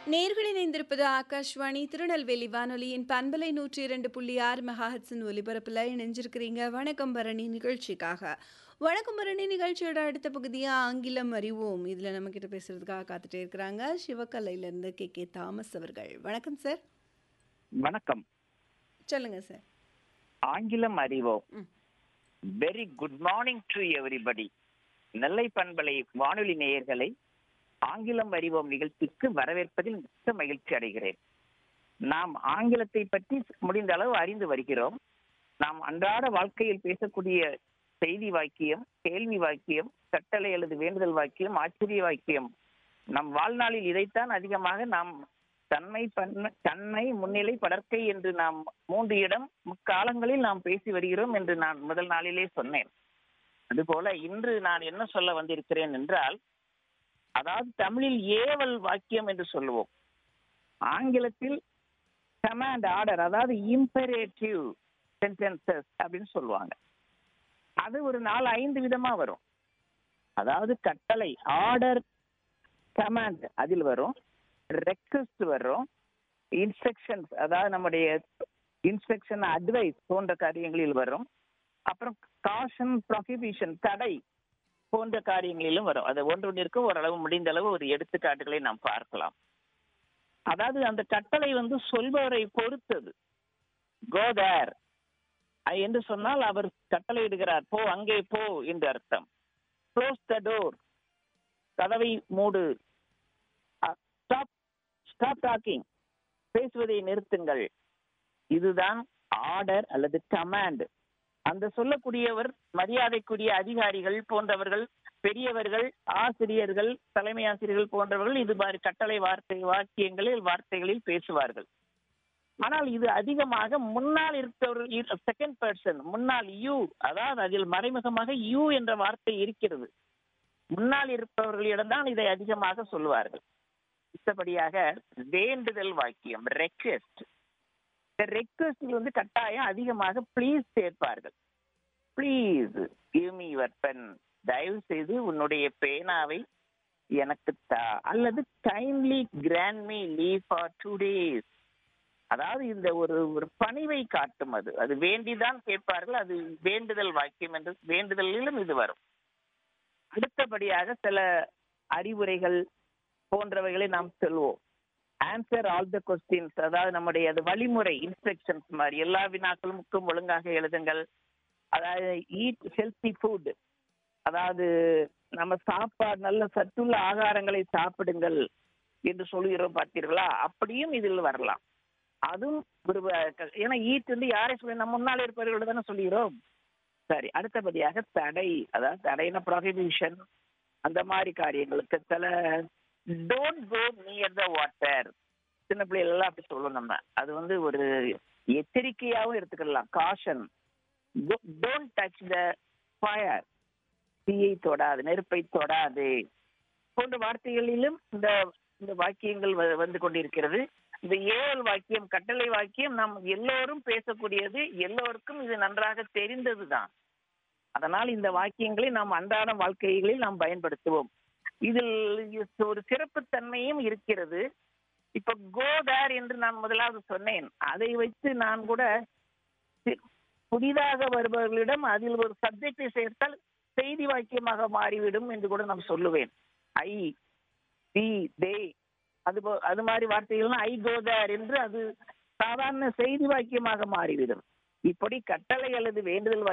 நேர்கள் இணைந்திருப்பது ஆகாஷ்வாணி திருநெல்வேலி வானொலியின் பண்பலை நூற்றி இரண்டு புள்ளி ஆறு மெகாஹட்ஸின் ஒலிபரப்பில் இணைஞ்சிருக்கிறீங்க வணக்கம் பரணி நிகழ்ச்சிக்காக வணக்கம் பரணி நிகழ்ச்சியோட அடுத்த பகுதியாக ஆங்கிலம் அறிவோம் இதில் நம்மக்கிட்ட பேசுறதுக்காக காத்துட்டே இருக்கிறாங்க சிவகலையிலேருந்து கே கே தாமஸ் அவர்கள் வணக்கம் சார் வணக்கம் சொல்லுங்க சார் ஆங்கிலம் அறிவோம் ம். Very good morning to everybody Nellai பண்பலை வானொலி நேயர்களை ஆங்கிலம் அறிவோம் நிகழ்ச்சிக்கு வரவேற்பதில் மிக்க மகிழ்ச்சி அடைகிறேன் நாம் ஆங்கிலத்தை பற்றி முடிந்த அளவு அறிந்து வருகிறோம் நாம் அன்றாட வாழ்க்கையில் பேசக்கூடிய செய்தி வாக்கியம் கேள்வி வாக்கியம் கட்டளை அல்லது வேண்டுதல் வாக்கியம் ஆச்சரிய வாக்கியம் நம் வாழ்நாளில் இதைத்தான் அதிகமாக நாம் தன்மை பன்மை தன்மை முன்னிலை படற்கை என்று நாம் மூன்று இடம் முக்காலங்களில் நாம் பேசி வருகிறோம் என்று நான் முதல் நாளிலே சொன்னேன் அதுபோல இன்று நான் என்ன சொல்ல வந்திருக்கிறேன் என்றால் அதாவது தமிழில் ஏவல் வாக்கியம் என்று சொல்லுவோம் ஆங்கிலத்தில் கமாண்ட் ஆர்டர் அதாவது இம்பரேட்டிவ் சென்டென்சஸ் அப்படின்னு சொல்லுவாங்க அது ஒரு நாலு ஐந்து விதமா வரும் அதாவது கட்டளை ஆர்டர் கமாண்ட் அதில் வரும் ரெக்வஸ்ட் வரும் இன்ஸ்ட்ரக்ஷன்ஸ் அதாவது நம்முடைய இன்ஸ்ட்ரக்ஷன் அட்வைஸ் போன்ற காரியங்களில் வரும் அப்புறம் காஷன் ப்ரொஹிபிஷன் தடை போன்ற காரியங்களிலும் வரும் அது ஒன்றொன்றிற்கு ஓரளவு முடிந்த அளவு ஒரு எடுத்துக்காட்டுகளை நாம் பார்க்கலாம் அதாவது அந்த கட்டளை வந்து சொல்பவரை பொறுத்தது கோதர் என்று சொன்னால் அவர் கட்டளையிடுகிறார் போ அங்கே போ என்று அர்த்தம் க்ளோஸ் த டோர் கதவை மூடு ஸ்டாப் ஸ்டாப் டாக்கிங் பேசுவதை நிறுத்துங்கள் இதுதான் ஆர்டர் அல்லது கமாண்ட் அந்த சொல்லக்கூடியவர் மரியாதைக்குரிய அதிகாரிகள் போன்றவர்கள் பெரியவர்கள் ஆசிரியர்கள் தலைமை ஆசிரியர்கள் போன்றவர்கள் இது மாதிரி கட்டளை வார்த்தை வாக்கியங்களில் வார்த்தைகளில் பேசுவார்கள் ஆனால் இது அதிகமாக முன்னால் இருக்கிறவர்கள் செகண்ட் பர்சன் முன்னால் யூ அதாவது அதில் மறைமுகமாக யூ என்ற வார்த்தை இருக்கிறது முன்னால் இருப்பவர்களிடம் தான் இதை அதிகமாக சொல்லுவார்கள் மற்றபடியாக வேண்டுதல் வாக்கியம் ரெக்வெஸ்ட் இந்த ரெக்வெஸ்டில் வந்து கட்டாயம் அதிகமாக ப்ளீஸ் சேர்ப்பார்கள் please give me your pen தயவு செய்து உன்னுடைய பேனாவை எனக்கு தா அல்லது kindly grant me leave for two days அதாவது இந்த ஒரு ஒரு பணிவை காட்டும் அது அது வேண்டிதான் கேட்பார்கள் அது வேண்டுதல் வாக்கியம் என்று வேண்டுதலிலும் இது வரும் அடுத்தபடியாக சில அறிவுரைகள் போன்றவைகளை நாம் சொல்வோம் ஆன்சர் ஆல் த கொஸ்டின்ஸ் அதாவது நம்முடைய அது வழிமுறை இன்ஸ்ட்ரக்ஷன்ஸ் மாதிரி எல்லா வினாக்களும் ஒழுங்காக எழுதுங்கள் அதாவது ஈட் ஹெல்த்தி ஃபுட் அதாவது நம்ம சாப்பாடு நல்ல சத்துள்ள ஆகாரங்களை சாப்பிடுங்கள் என்று சொல்கிறோம் பார்த்தீர்களா அப்படியும் இதில் வரலாம் அதுவும் ஒரு ஏன்னா ஈட் வந்து யாரை சொல்லி நம்ம முன்னால் இருப்பவர்களோட தானே சொல்லுகிறோம் சரி அடுத்தபடியாக தடை அதாவது தடைன ப்ரொஹிபிஷன் அந்த மாதிரி காரியங்களுக்கு சில don't go near the water சின்ன பிள்ளைகள் எல்லாம் அப்படி சொல்லணும் நம்ம அது வந்து ஒரு எச்சரிக்கையாகவும் எடுத்துக்கலாம் caution don't touch the fire தீயை தொடாது நெருப்பை தொடாது போன்ற வார்த்தைகளிலும் இந்த இந்த வாக்கியங்கள் வந்து கொண்டிருக்கிறது இந்த ஏவல் வாக்கியம் கட்டளை வாக்கியம் நாம் எல்லோரும் பேசக்கூடியது எல்லோருக்கும் இது நன்றாக தெரிந்ததுதான் அதனால் இந்த வாக்கியங்களை நாம் அன்றாட வாழ்க்கைகளில் நாம் பயன்படுத்துவோம் இதில் ஒரு சிறப்புத்தன்மையும் இருக்கிறது இப்ப கோதார் என்று நான் முதலாவது சொன்னேன் அதை வைத்து நான் கூட புதிதாக வருபவர்களிடம் அதில் ஒரு சப்ஜெக்டை சேர்த்தால் செய்தி வாக்கியமாக மாறிவிடும் என்று கூட நான் சொல்லுவேன் ஐ தி தே அது அது மாதிரி வார்த்தைகள்லாம் ஐ கோதார் என்று அது சாதாரண செய்தி வாக்கியமாக மாறிவிடும் இப்படி கட்டளை அல்லது வேண்டுதல்